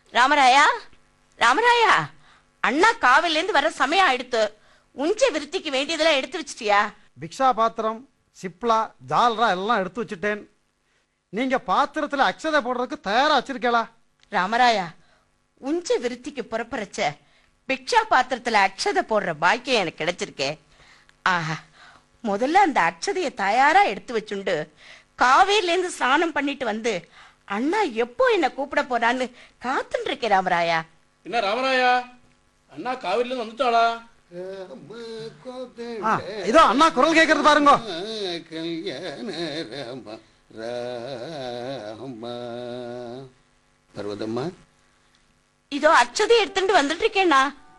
ராமராயா ராமராயா அண்ணா காவிலேருந்து வர சமயம் ஆயிடுத்து உஞ்ச விருத்திக்கு வேண்டியதெல்லாம் எடுத்து வச்சிட்டியா பிக்ஷா பாத்திரம் சிப்லா ஜால்ரா எல்லாம் எடுத்து வச்சுட்டேன் நீங்க பாத்திரத்துல அக்ஷதை போடுறதுக்கு தயாரா வச்சிருக்கீங்களா ராமராயா உஞ்ச விருத்திக்கு புறப்புறச்ச பிக்ஷா பாத்திரத்துல அக்ஷதை போடுற பாக்கியம் எனக்கு கிடைச்சிருக்கே ஆஹா முதல்ல அந்த அக்ஷதைய தயாரா எடுத்து வச்சுண்டு காவேரில இருந்து ஸ்நானம் பண்ணிட்டு வந்து அண்ணா எப்போ என்ன கூப்பிட போறான்னு காத்துட்டு இருக்கேன் ராமராயா என்ன ராமராயா அண்ணா காவிரில வந்துட்டாளா ஆ, இதோ அண்ணா குரல் கேட்கறது பாருங்க கல்யாண ராம ராம பர்வதம்மா இதோ அக்ஷதை எடுத்துட்டு வந்துட்டு இருக்கேண்ணா